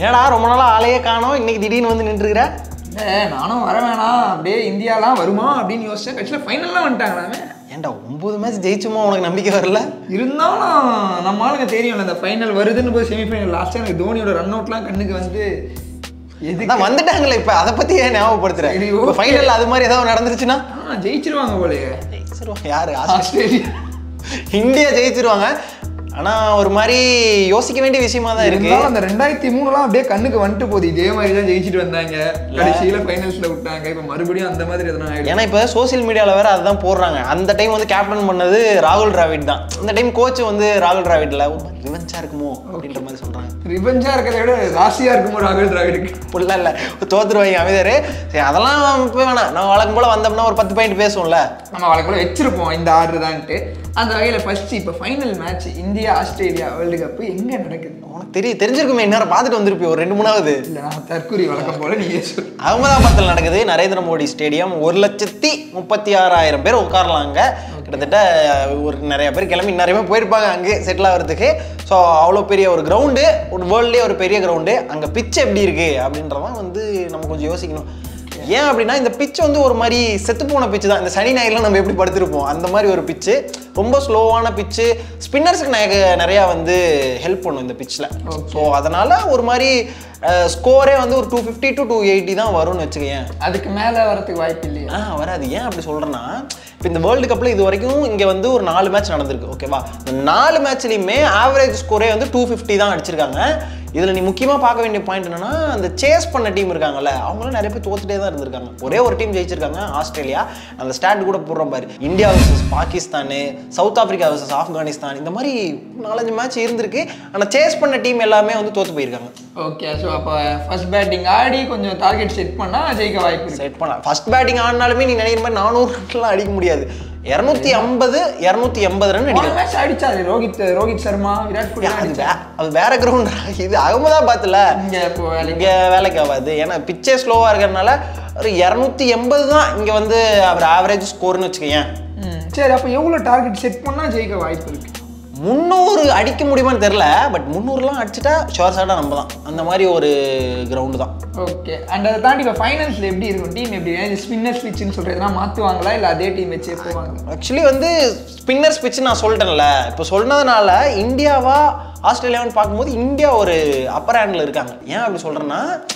ஏடா ரொம்ப நாளா ஆளையே காணோம் இன்னைக்கு திடீர்னு வந்து நின்றுக்கிற இல்லை நானும் வர வேணாம் அப்படியே இந்தியாலாம் வருமா அப்படின்னு யோசிச்சேன் கட்சியில் ஃபைனல்லாம் வந்துட்டாங்களாமே ஏன்டா ஒன்பது மேட்ச் ஜெயிச்சுமா உனக்கு நம்பிக்கை வரல இருந்தாலும் நம்ம ஆளுங்க தெரியும்ல இந்த ஃபைனல் வருதுன்னு போய் செமிஃபைனல் லாஸ்ட்டாக எனக்கு தோனியோட ரன் அவுட்லாம் கண்ணுக்கு வந்து எதுக்கு அதான் வந்துட்டாங்களே இப்ப அதை பத்தி ஏன் ஞாபகப்படுத்துற சரி, இப்போ okay. ஃபைனல் அது மாதிரி ஏதாவது நடந்துருச்சுன்னா ஆ ஜெயிச்சிருவாங்க போலயே ஜெயிச்சிருவாங்க யாரு ஆஸ்திரேலியா ஆஸ்திரேலியா இந்தியா ஜெயிச்சிருவாங்க ஆனா ஒரு மாதிரி யோசிக்க வேண்டிய விஷயமா தான் இருக்கு இருந்தாலும் அந்த ரெண்டாயிரத்தி மூணுலாம் அப்படியே கண்ணுக்கு வந்துட்டு போகுது இதே மாதிரி தான் ஜெயிச்சிட்டு வந்தாங்க கடைசியில ஃபைனல்ஸ்ல விட்டாங்க இப்போ மறுபடியும் அந்த மாதிரி எதனா ஆயிடும் ஏன்னா இப்போ சோஷியல் மீடியாவில் வேற அதுதான் போடுறாங்க அந்த டைம் வந்து கேப்டன் பண்ணது ராகுல் டிராவிட் தான் இந்த டைம் கோச் வந்து ராகுல் டிராவிட்ல ரிவெஞ்சா இருக்குமோ அப்படின்ற மாதிரி சொல்றாங்க ரிவெஞ்சா இருக்கிறத விட ராசியா இருக்குமோ ராகுல் டிராவிடுக்கு ஃபுல்லாக இல்லை தோத்துருவாங்க அமைதர் சரி அதெல்லாம் இப்போ வேணாம் நம்ம வழக்கம் போல வந்தோம்னா ஒரு பத்து பாயிண்ட் பேசுவோம்ல நம்ம வழக்கம் போல வச்சிருப்போம் இந்த ஆர்டர் தான்ட்டு அந்த வகையில் ஃபர்ஸ்ட் இப்போ final match India Australia world cup எங்கே நடக்குது உனக்கு தெரிய தெரிஞ்சிருக்குமே இந்நேரம் பார்த்துட்டு வந்திருப்பி ஒரு ரெண்டு மூணாவது இல்லை நான் தற்கூரி வழக்கம் போல நீ சொல்லு அகமதாபாத்தில் நடக்குது நரேந்திர மோடி ஸ்டேடியம் ஒரு லட்சத்தி முப்பத்தி ஆறாயிரம் பேர் உட்காரலாங்க கிட்டத்தட்ட ஒரு நிறைய பேர் கிளம்பி நிறைய பேர் போயிருப்பாங்க அங்கே செட்டில் ஆகிறதுக்கு ஸோ அவ்வளோ பெரிய ஒரு கிரவுண்டு ஒரு வேர்ல்ட்லேயே ஒரு பெரிய கிரவுண்டு அங்கே பிச் எப்படி இருக்கு அப்படின்றதான் வந்து நம்ம கொஞ்சம் யோசிக்கணும் ஏன் அப்படின்னா இந்த பிச் வந்து ஒரு மாதிரி செத்து போன பிச்சு தான் இந்த சனி ஞாயிறுலாம் நம்ம எப்படி படுத்திருப்போம் அந்த மாதிரி ஒரு பிச்சு ரொம்ப ஸ்லோவான பிச்சு ஸ்பின்னர்ஸுக்கு நிறையா வந்து ஹெல்ப் பண்ணும் இந்த பிச்சில் ஸோ அதனால் ஒரு மாதிரி ஸ்கோரே வந்து ஒரு two fifty to two eighty தான் வரும்னு வச்சுக்கேன் அதுக்கு மேலே வரதுக்கு வாய்ப்பு இல்லையா ஆ வராது ஏன் அப்படி சொல்கிறேன்னா இப்போ இந்த வேர்ல்டு கப்பில் இது வரைக்கும் இங்கே வந்து ஒரு நாலு மேட்ச் நடந்திருக்கு ஓகேவா இந்த நாலு மேட்ச்லையுமே ஆவரேஜ் ஸ்கோரே வந்து டூ ஃபிஃப்டி தான் அடிச்சிருக்காங்க இதில் நீ முக்கியமாக பார்க்க வேண்டிய பாயிண்ட் என்னன்னா அந்த சேஸ் பண்ண டீம் இருக்காங்கல்ல அவங்களும் நிறைய பேர் தோத்துட்டே தான் இருந்திருக்காங்க ஒரே ஒரு டீம் ஜெயிச்சிருக்காங்க ஆஸ்திரேலியா அந்த ஸ்டாட் கூட போடுறோம் பாரு India versus Pakistan South Africa versus Afghanistan இந்த மாதிரி நாலஞ்சு மேட்ச் இருந்திருக்கு ஆனால் சேஸ் பண்ண டீம் எல்லாமே வந்து தோத்து போயிருக்காங்க ஓகே ஸோ அப்போ ஃபர்ஸ்ட் பேட்டிங் ஆடி கொஞ்சம் டார்கெட் செட் பண்ணால் ஜெயிக்க வாய்ப்பு இருக்கு செட் பண்ணலாம் ஃபர்ஸ்ட் பேட்டிங் ஆடினாலுமே நீ நினைக்கிற மாதிரி நானூறு ரன்லாம் அடிக்க முடியாது இரநூத்தி ஐம்பது இரநூத்தி எண்பது ரன் அடிக்கலாம் மேட்ச் அடிச்சாரு ரோஹித் ரோஹித் சர்மா விராட் கோலி அது வே- அது வேற கிரவுண்ட் இது அகமதாபாத்தில் இங்க இப்போ வேலைக்கு இங்கே வேலைக்கு ஆகாது ஏன்னா பிச்சே ஸ்லோவாக இருக்கிறதுனால ஒரு இரநூத்தி எண்பது தான் இங்கே வந்து அவர் ஆவரேஜ் ஸ்கோர்னு வச்சுக்கோயேன் ம், சரி அப்போ எவ்வளோ டார்கெட் செட் பண்ணால் ஜெயிக்க வாய்ப்பு இருக்கு முந்நூறு அடிக்க முடியுமான்னு தெரில பட் முந்நூறுலாம் அடிச்சுட்டா ஷோர் ஷாட்டாக நம்ம தான் அந்த மாதிரி ஒரு கிரவுண்டு தான் ஓகே அண்ட் அதை தாண்டி இப்போ ஃபைனல்ஸில் எப்படி இருக்கும் டீம் எப்படி ஸ்பின்னர் ஸ்பிட்ச்னு சொல்கிறதுலாம் மாற்றுவாங்களா இல்லை அதே டீம் வச்சே போவாங்க ஆக்சுவலி வந்து ஸ்பின்னர் ஸ்பிட்ச் நான் சொல்லிட்டேன்ல இப்போ சொன்னதுனால இந்தியாவா ஆஸ்திரேலியாவான்னு பார்க்கும்போது இந்தியா ஒரு அப்பர் ஹேண்டில் இருக்காங்க ஏன் அப்படி சொல்கிறேன்னா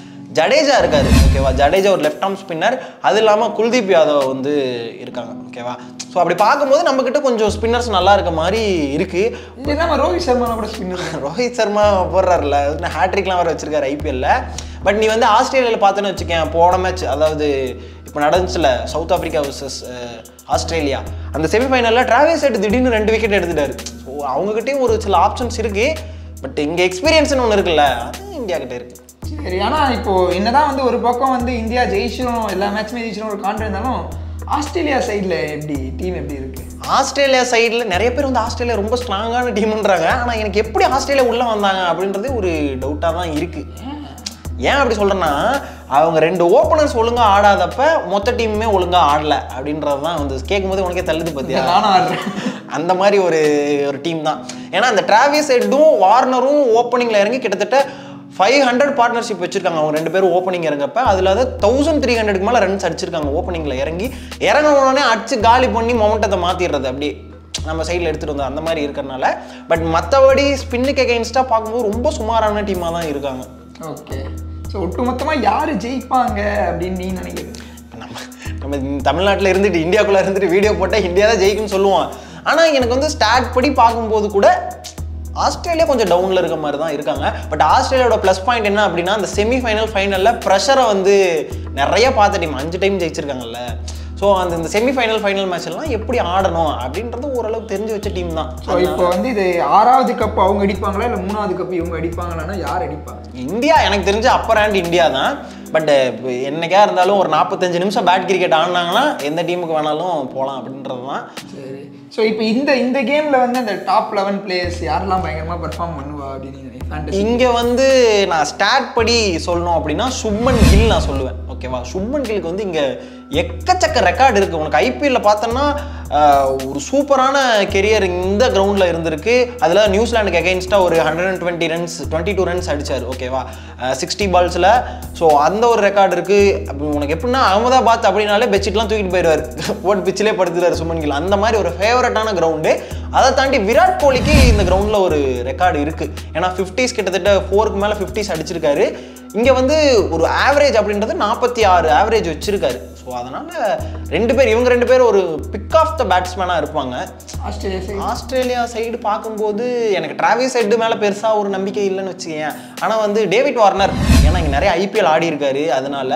ஜடேஜா இருக்காரு ஓகேவா ஜடேஜா ஒரு லெஃப்ட் ஆர்ம் ஸ்பின்னர் அது இல்லாமல் குல்தீப் யாதவ் வந்து இருக்காங்க ஓகேவா ஸோ அப்படி பார்க்கும்போது நம்மக்கிட்ட கொஞ்சம் ஸ்பின்னர்ஸ் நல்லா இருக்க மாதிரி இருக்குது இது இல்லாமல் ரோஹித் சர்மா கூட ஸ்பின்னர் ரோஹித் சர்மா போடுறாருல ஹேட்ரிக்லாம் வேறு வச்சிருக்காரு ஐபிஎல்ல பட் நீ வந்து ஆஸ்திரேலியாவில் பார்த்தேன்னு வச்சுக்கேன் போன மேட்ச் அதாவது இப்போ நடந்துச்சுல சவுத் ஆப்பிரிக்கா வர்சஸ் ஆஸ்திரேலியா அந்த செமிஃபைனலில் டிராவல்ஸ் எடுத்து திடீர்னு ரெண்டு விக்கெட் எடுத்துட்டாரு ஸோ அவங்ககிட்டயும் ஒரு சில ஆப்ஷன்ஸ் இருக்கு பட் இங்கே எக்ஸ்பீரியன்ஸ்னு ஒன்று இருக்குல்ல அது இந்தியா கிட்ட இருக்கு சரி ஆனால் இப்போ என்னதான் வந்து ஒரு பக்கம் வந்து இந்தியா ஜெயிச்சிடும் எல்லா மேட்ச்மே ஜெயிச்சிடும் ஒரு கான்ஃபிடன்ஸ் இருந்தாலும் ஆஸ்திரேலியா சைடில் எப்படி டீம் எப்படி இருக்கு ஆஸ்திரேலியா சைடில் நிறைய பேர் வந்து ஆஸ்திரேலியா ரொம்ப ஸ்ட்ராங்கான டீம்ன்றாங்க ஆனால் எனக்கு எப்படி ஆஸ்திரேலியா உள்ளே வந்தாங்க அப்படின்றதே ஒரு டவுட்டாக தான் இருக்குது ஏன் அப்படி சொல்கிறேன்னா அவங்க ரெண்டு ஓப்பனர்ஸ் ஒழுங்காக ஆடாதப்ப மொத்த டீமுமே ஒழுங்காக ஆடல அப்படின்றது தான் வந்து கேட்கும்போது உனக்கே தள்ளுது பார்த்தியா நானும் ஆடுறேன் அந்த மாதிரி ஒரு ஒரு டீம் தான் ஏன்னா அந்த டிராவிஸ் ஹெட்டும் வார்னரும் ஓப்பனிங்கில் இறங்கி கிட்டத்தட்ட ஃபைவ் ஹண்ட்ரட் பார்ட்னர்ஷிப் வச்சிருக்காங்க அவங்க ரெண்டு பேரும் ஓப்பனிங் இறங்கப்ப அதில் அது தௌசண்ட் த்ரீ ஹண்ட்ரட்க்கு மேலே ரன்ஸ் அடிச்சிருக்காங்க ஓப்பனிங்கில் இறங்கி இறங்கின உடனே அடிச்சு காலி பண்ணி மொமெண்டத்தை மாற்றிடுறது அப்படியே நம்ம சைடில் எடுத்துகிட்டு வந்தோம் அந்த மாதிரி இருக்கிறனால பட் மற்றபடி ஸ்பின்னுக்கு எகெயின்ஸ்டாக பார்க்கும்போது ரொம்ப சுமாரான டீமாக தான் இருக்காங்க ஓகே ஸோ ஒட்டுமொத்தமாக யார் ஜெயிப்பாங்க அப்படின்னு நீ நினைக்கிறது நம்ம நம்ம தமிழ்நாட்டில் இருந்துட்டு இந்தியாக்குள்ளே இருந்துட்டு வீடியோ போட்டால் இந்தியா தான் ஜெயிக்கும்னு சொல்லுவோம் ஆனால் எனக்கு வந்து ஸ்டாட் படி பார்க்கும்போது கூட ஆஸ்திரேலியா கொஞ்சம் டவுனில் இருக்க மாதிரி தான் இருக்காங்க பட் ஆஸ்திரேலியாவோட ப்ளஸ் பாயிண்ட் என்ன அப்படின்னா அந்த செமிஃபைனல் ஃபைனலில் ப்ரெஷரை வந்து நிறைய பார்த்த டீம் அஞ்சு டைம் ஜெயிச்சிருக்காங்கல்ல ஸோ அந்த இந்த செமிஃபைனல் ஃபைனல் மேட்ச் எல்லாம் எப்படி ஆடணும் அப்படின்றது ஓரளவுக்கு தெரிஞ்சு வச்ச டீம் தான் ஸோ இப்போ வந்து இது ஆறாவது கப் அவங்க அடிப்பாங்களா இல்லை மூணாவது கப் இவங்க அடிப்பாங்களான்னா யார் அடிப்பாங்க இந்தியா எனக்கு தெரிஞ்ச அப்பர் ஹேண்ட் இந்தியா தான் பட் என்னைக்கா இருந்தாலும் ஒரு நாற்பத்தஞ்சு நிமிஷம் பேட் கிரிக்கெட் ஆடினாங்கன்னா எந்த டீமுக்கு வேணாலும் போகலாம் அப்படின்றது தான் சரி ஸோ இப்போ இந்த இந்த கேமில் வந்து அந்த டாப் லெவன் பிளேயர்ஸ் யாரெல்லாம் பயங்கரமாக பெர்ஃபார்ம் பண்ணுவா அப்படின்னு ஃபேண்டசி இங்கே வந்து நான் ஸ்டாட் படி சொல்லணும் அப்படின்னா சுப்மன் கில் நான் சொல்லுவேன் ஓகேவா சுப்மன் கில்க்கு வந்து இங்கே எக்கச்சக்க ரெக்கார்டு இருக்குது உனக்கு ஐபிஎல்ல பார்த்தோன்னா ஆஹ், ஒரு சூப்பரான கெரியர் இந்த கிரவுண்டில் இருந்திருக்கு அதில் நியூசிலாண்டுக்கு அகெயின்ஸ்டாக ஒரு hundred and twenty runs twenty two runs அடிச்சார் ஓகேவா சிக்ஸ்டி பால்ஸில் ஸோ அந்த ஒரு ரெக்கார்டு இருக்குது அப்படி உனக்கு எப்படின்னா அகமதாபாத் அப்படின்னாலே பெட்ஷீட்லாம் தூக்கிட்டு போயிடுவார் போட்டு பிச்சிலே படுத்துறாரு சுமன் கில் அந்த மாதிரி ஒரு ஃபேவரட்டான கிரவுண்டு அதை தாண்டி விராட் கோலிக்கு இந்த கிரவுண்டில் ஒரு ரெக்கார்டு இருக்குது ஏன்னா ஃபிஃப்டிஸ் கிட்டத்தட்ட ஃபோருக்கு மேலே ஃபிஃப்டிஸ் அடிச்சிருக்காரு இங்கே வந்து ஒரு ஆவரேஜ் அப்படின்றது நாற்பத்தி ஆறு ஆவரேஜ் வச்சிருக்காரு ஸோ அதனால் ரெண்டு பேர் இவங்க ரெண்டு பேரும் ஒரு பிக் ஆஃப் த பேட்ஸ்மேனாக இருப்பாங்க ஆஸ்திரேலியா சைடு ஆஸ்திரேலியா சைடு பார்க்கும்போது எனக்கு டிராவிஸ் சைடு மேலே பெருசாக ஒரு நம்பிக்கை இல்லைன்னு வச்சுக்கேன் ஆனால் வந்து டேவிட் வார்னர் ஏன்னா இங்கே நிறைய ஐபிஎல் ஆடி இருக்காரு அதனால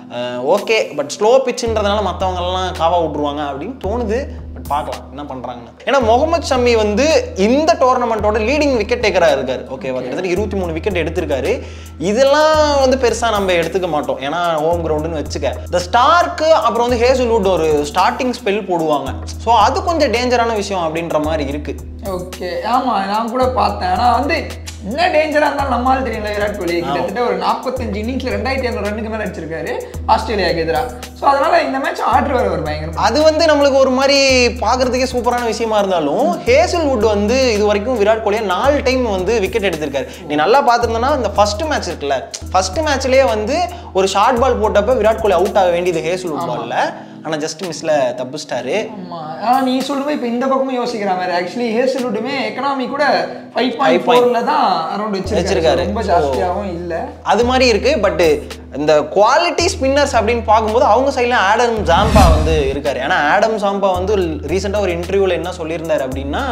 ஓகே பட் ஸ்லோ பிச்சுன்றதுனால மற்றவங்கெல்லாம் காவா விட்ருவாங்க அப்படின்னு தோணுது பட் பார்க்கலாம் என்ன பண்ணுறாங்கன்னு ஏன்னா முகமது ஷமி வந்து இந்த டோர்னமெண்ட்டோட லீடிங் விக்கெட் டேக்கராக இருக்காரு ஓகேவா கிட்டத்தட்ட இருபத்தி மூணு விக்கெட் எடுத்திருக்காரு இதெல்லாம் வந்து பெருசாக நம்ம எடுத்துக்க மாட்டோம் ஏன்னா ஹோம் கிரவுண்டுன்னு வச்சுக்க இந்த ஸ்டார்க்கு அப்புறம் வந்து ஹேசல்வுட் ஒரு ஸ்டார்டிங் ஸ்பெல் போடுவாங்க ஸோ அது கொஞ்சம் டேஞ்சரான விஷயம் அப்படின்ற மாதிரி இருக்கு ஓகே ஆமா நான் கூட பார்த்தேன் ஆனா வந்து என்ன டேஞ்சரா இருந்தாலும் நம்மால் தெரியல விராட் கோலி கிட்டத்தட்ட ஒரு நாற்பத்தஞ்சு இன்னிங்ஸ்ல ரெண்டாயிரத்தி ஐநூறு ரன்னுக்கு மேல அடிச்சிருக்காரு ஆஸ்திரேலியாவுக்கு எதிராக ஸோ அதனால இந்த மேட்ச் ஆர்டர் வர ஒரு பயங்கரமா அது வந்து நம்மளுக்கு ஒரு மாதிரி பார்க்கறதுக்கே சூப்பரான விஷயமா இருந்தாலும் ஹேசல்வுட் வந்து இது வரைக்கும் விராட் கோலியை நாலு டைம் வந்து விக்கெட் எடுத்திருக்காரு நீ நல்லா பார்த்துருந்தனா இந்த ஃபர்ஸ்ட் மேட்ச் இருக்குல்ல ஃபர்ஸ்ட் மேட்ச்லயே வந்து ஒரு ஷார்ட் பால் போட்டப்ப விராட் கோலி அவுட் ஆக வேண்டியது ஹேசல்வுட் பால்ல ஆனா ஜஸ்ட் மிஸ்ல தப்பிச்சிட்டாரு ஆமா ஆனா நீ சொல்லும்போது இப்போ இந்த பக்கமும் யோசிக்கிற மாதிரி ஆக்சுவலி ஹேசல்வுட்டுமே எக்கனாமி கூட ஃபைவ் பாயிண்ட் ஃபோர்ல தான் அரௌண்ட் வச்சிருக்காரு வச்சிருக்காரு. ரொம்ப ஜாஸ்தியாகவும் இல்ல அது மாதிரி இருக்கு பட் இந்த குவாலிட்டி ஸ்பின்னர்ஸ் அப்படின்னு பார்க்கும்போது அவங்க சைட்ல ஆடம் ஜாம்பா வந்து இருக்காரு ஏன்னா ஆடம் ஜாம்பா வந்து ரீசெண்டாக ஒரு இன்டர்வியூல என்ன சொல்லியிருந்தாரு அப்படின்னா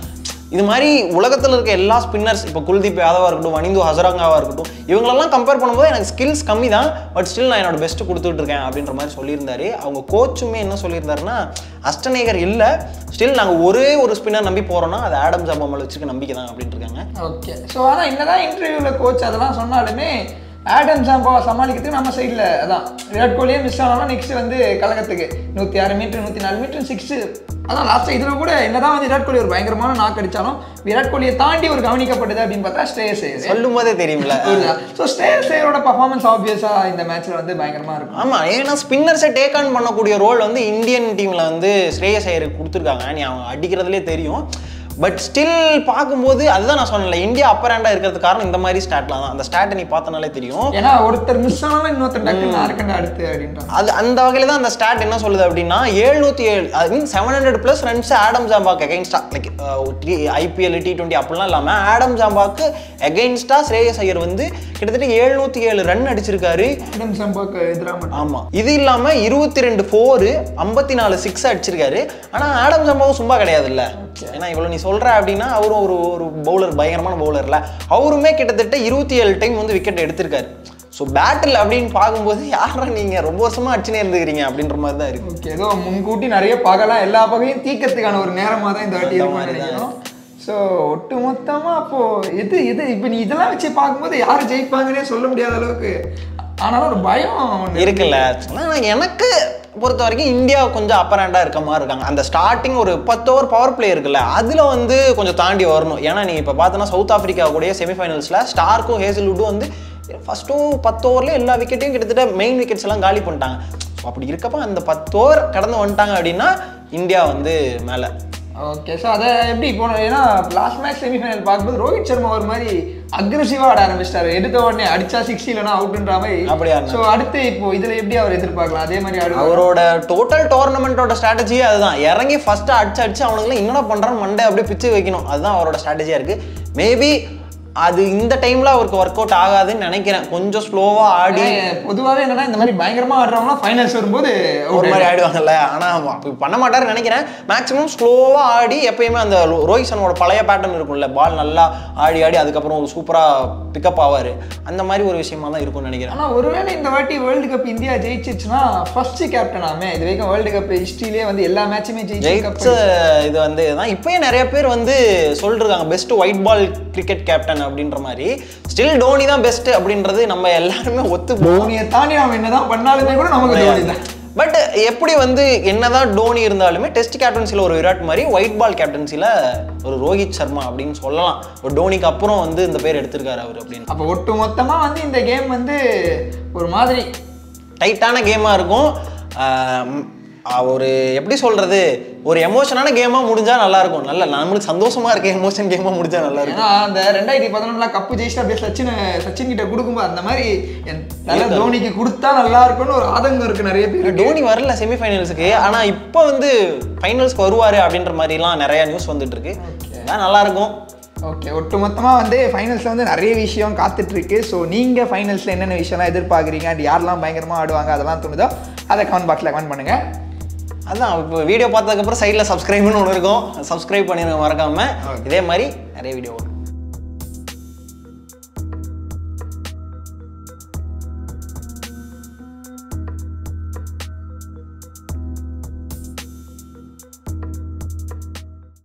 இது மாதிரி உலகத்தில் இருக்க எல்லா ஸ்பின்னர்ஸ் இப்போ குல்தீப் யாதவா இருக்கட்டும் வனிந்து ஹசரங்காவா இருக்கட்டும் இவங்களெல்லாம் கம்பேர் பண்ணும்போது எனக்கு ஸ்கில்ஸ் கம்மி தான் பட் ஸ்டில் நான் என்னோட பெஸ்ட் கொடுத்துட்டு இருக்கேன் அப்படின்ற மாதிரி சொல்லியிருந்தாரு அவங்க கோச்சுமே என்ன சொல்லியிருந்தாருன்னா அஷ்டநேகர் இல்லை ஸ்டில் நாங்கள் ஒரே ஒரு ஸ்பின்னர் நம்பி போறோம்னா அது ஆடம் ஜாம்பா மேலே வச்சிருக்க நம்பிக்கை தான் அப்படின்ட்டு இருக்காங்க ஓகே ஸோ ஆனால் என்னதான் இன்டர்வியூவில் கோச் அதெல்லாம் சொன்னாலுமே ஆடம் சாம்பாவை சமாளிக்கிறதுக்கு நம்ம சைடில் அதான் விராட் கோலியே மிஸ் ஆனாலும் நெக்ஸ்ட் வந்து கழகத்துக்கு நூற்றி ஆறு மீட்டர் நூற்றி நாலு மீட்டர் சிக்ஸு அதான் லாஸ்ட்டாக இதில் கூட என்னதான் வந்து விராட் கோலி ஒரு பயங்கரமான நாக்கு அடிச்சாலும் விராட் கோலியை தாண்டி ஒரு கவனிக்கப்பட்டது அப்படின்னு பார்த்தா ஸ்டேயஸ் ஐயர் சொல்லும் போதே தெரியும்ல ஸோ ஸ்டேயஸ் ஐயரோட பர்ஃபார்மன்ஸ் ஆப்வியஸாக இந்த மேட்ச்சில் வந்து பயங்கரமாக இருக்கும் ஆமா ஏன்னா ஸ்பின்னர்ஸை டேக் ஆன் பண்ணக்கூடிய ரோல் வந்து இந்தியன் டீம்ல வந்து ஸ்ரேயஸ் ஐயருக்கு கொடுத்துருக்காங்க நீ அவங்க அடிக்கிறதுலே தெரியும் பட் ஸ்டில் பார்க்கும்போது அதுதான் நான் சொன்னேன்ல இந்தியா அப்பர் ஹேண்டாக இருக்கிறதுக்கு காரணம் இந்த மாதிரி ஸ்டாட்லாம் தான் அந்த ஸ்டாட்டை நீ பார்த்தனாலே தெரியும் ஏன்னா ஒருத்தர் மிஸ் ஆனாலும் இன்னொருத்தர் டக்குன்னு யாருக்கண்டா அடுத்து அப்படின்றாங்க அது அந்த வகையில் தான் அந்த ஸ்டாட் என்ன சொல்லுது அப்படின்னா எழுநூத்தி ஏழு I mean seven hundred plus runs Adam ஜாம்பாக்கு அகைன்ஸ்டா லைக் ஐபிஎல் டி டுவெண்ட்டி அப்படிலாம் இல்லாமல் ஆடம் ஜாம்பாக்கு அகைன்ஸ்டா ஸ்ரேயஸ் ஐயர் வந்து கிட்டத்தட்ட எழுநூத்தி ஏழு ரன் அடிச்சிருக்காரு ஆடம் சாம்பாக்கு எதிராக மட்டும் ஆமா இது இல்லாம இருபத்தி ரெண்டு ஃபோரு ஐம்பத்தி நாலு சிக்ஸ் அடிச்சிருக்காரு ஆனா ஆடம் சம்பாவும் சும்மா கிடையாதுல்ல ஏன்னா இவ்வளவு நீ சொல்ற அப்படின்னா அவரும் ஒரு ஒரு பவுலர் பயங்கரமான பவுலர்ல அவருமே கிட்டத்தட்ட இருபத்தி ஏழு டைம் வந்து விக்கெட் எடுத்திருக்காரு ஸோ பேட்டில் அப்படின்னு பார்க்கும்போது யாரா நீங்க ரொம்ப வருஷமா அடிச்சுனே இருந்துக்கிறீங்க அப்படின்ற மாதிரி தான் இருக்கு ஓகே ஏதோ முன்கூட்டி நிறைய பகலாம் எல்லா பகையும் தீக்கிறதுக்கான ஒரு நேரமாக தான் இந்த வாட்டி இருக்கும்னு நினைக்கிறோம் ஸோ ஒட்டு மொத்தமாக அப்போ எது எது இப்போ நீ இதெல்லாம் வச்சு பார்க்கும்போது யார் ஜெயிப்பாங்கன்னே சொல்ல முடியாத அளவுக்கு ஆனாலும் ஒரு பயம் ஒண்ணு இருக்குல்ல ஆனா எனக்கு பொறுத்த வரைக்கும் இந்தியா கொஞ்சம் அப்பர் ஹேண்டாக இருக்க மாதிரி இருக்காங்க அந்த ஸ்டார்டிங் ஒரு பத்து ஓவர் பவர் பிளே இருக்குல்ல அதில் வந்து கொஞ்சம் தாண்டி வரணும் ஏன்னா நீ இப்போ பார்த்தோன்னா சவுத் ஆஃப்ரிக்கா கூடயே செமிஃபைனல்ஸில் ஸ்டார்க்கும் ஹேசல்வுட்டும் வந்து ஃபஸ்ட்டும் பத்து ஓவரில் எல்லா விக்கெட்டையும் கிட்டத்தட்ட மெயின் விக்கெட்ஸ் எல்லாம் காலி பண்ணிட்டாங்க ஸோ அப்படி இருக்கப்ப அந்த பத்து ஓவர் கடந்து வந்துட்டாங்க அப்படின்னா இந்தியா வந்து மேலே ஓகே ஸோ அதை எப்படி இப்போ ஏன்னா லாஸ்ட் மேட்ச் செமிஃபைனல் பார்க்கும்போது ரோஹித் சர்மா ஒரு மாதிரி அக்ரெசிவாக ஆட ஆரம்பிச்சிட்டாரு எடுத்த உடனே அடிச்சா சிக்ஸ் இல்லைனா அவுட்ன்ற மாதிரி அப்படியா இருந்தா? ஸோ அடுத்து இப்போ இதில் எப்படி அவர் எதிர்பார்க்கலாம் அதே மாதிரி ஆடுவார் அவரோட டோட்டல் டோர்னமெண்ட்டோட ஸ்ட்ராட்டஜியே அதுதான் இறங்கி ஃபர்ஸ்ட் அடிச்சு அடிச்சு அவனுக்குலாம் என்னடா பண்றான்னு மண்டை அப்படியே பிச்சு வைக்கணும் அதுதான் அவரோட ஸ்ட்ராட்டஜியா இருக்கு மேபி அது இந்த டைம்ல அவருக்கு ஒர்க் அவுட் ஆகாதுன்னு நினைக்கிறேன் கொஞ்சம் ஸ்லோவா ஆடி பொதுவாகவே என்னன்னா இந்த மாதிரி பயங்கரமா ஆடுறவங்களாம் ஃபைனல்ஸ் வரும்போது ஒரு மாதிரி ஆயிடுவாங்கல்ல ஆனா அப்படி பண்ண மாட்டாருன்னு நினைக்கிறேன் மேக்ஸிமம் ஸ்லோவா ஆடி எப்பயுமே அந்த ரோ- ரோஹித் சர்மாவோட பழைய பேட்டர்ன் இருக்கும்ல பால் நல்லா ஆடி ஆடி அதுக்கப்புறம் ஒரு சூப்பரா பிக்கப் ஆவாரு அந்த மாதிரி ஒரு விஷயமா தான் இருக்கும்னு நினைக்கிறேன் ஆனா ஒருவேளை இந்த வாட்டி வேர்ல்டு கப் இந்தியா ஜெயிச்சிச்சுன்னா ஃபர்ஸ்ட் கேப்டன் ஆமே இது வரைக்கும் வேர்ல்டு கப் ஹிஸ்டரியிலே வந்து எல்லா மேட்சுமே ஜெயிச்சு கப் ஜெயிச்ச இது வந்து தான் இப்பயே நிறைய பேர் வந்து சொல்லிருக்காங்க best white ball cricket captain அப்படின்ற மாதிரி ஸ்டில் டோனி தான் பெஸ்ட் அப்படின்றது நம்ம எல்லாருமே ஒத்து தோனியை தாண்டி நம்ம என்னதான் பண்ணாலுமே கூட நமக்கு தோனி தான் பட் எப்படி வந்து என்னதான் டோனி இருந்தாலுமே டெஸ்ட் கேப்டன்சில ஒரு விராட் மாதிரி ஒயிட் பால் கேப்டன்சில ஒரு ரோஹித் சர்மா அப்படின்னு சொல்லலாம் ஒரு டோனிக்கு அப்புறம் வந்து இந்த பேர் எடுத்திருக்காரு அவர் அப்படின்னு அப்போ ஒட்டு மொத்தமா வந்து இந்த கேம் வந்து ஒரு மாதிரி டைட்டான கேமாக இருக்கும் ஆஹ் ம், ஆஹ் ஒரு எப்படி சொல்றது ஒரு எமோஷனான கேமா முடிஞ்சா நல்லா இருக்கும் நல்ல நம்மளுக்கு சந்தோஷமா இருக்க எமோஷன் கேமா முடிஞ்சா நல்லா இருக்கும் ஏன்னா அந்த ரெண்டாயிரத்தி பதினொன்றுல கப்பு ஜெயிச்சுட்டு அப்படியே சச்சின் சச்சின் கிட்ட கொடுக்கும்போது அந்த மாதிரி என் தலை தோனிக்கு கொடுத்தா நல்லா இருக்கும்னு ஒரு ஆதங்கம் இருக்கு நிறைய பேருக்கு டோனி வரல செமிஃபைனல்ஸுக்கு ஆனா இப்போ வந்து ஃபைனல்ஸ்க்கு வருவாரு அப்படின்ற மாதிரிலாம் நிறைய நியூஸ் வந்துட்டு இருக்கு அதான் நல்லா இருக்கும் ஓகே ஒட்டுமொத்தமாக வந்து ஃபைனல்ஸில் வந்து நிறைய விஷயம் காத்துட்டு இருக்கு ஸோ நீங்கள் ஃபைனல்ஸில் என்னென்ன விஷயம்லாம் எதிர்பார்க்குறீங்க அது யாரெல்லாம் பயங்கரமாக ஆடுவாங்க அதெல்லாம் தோணுதோ அதை கமெண்ட் பாக்ஸில் கமெண்ட் பண்ணுங்க அதான் இப்போ வீடியோ பார்த்ததுக்கப்புறம் சைடில் சப்ஸ்கிரைப்னு ஒன்று இருக்கும் சப்ஸ்கிரைப் பண்ணிடுங்க மறக்காம இதே மாதிரி நிறைய வீடியோ வரும்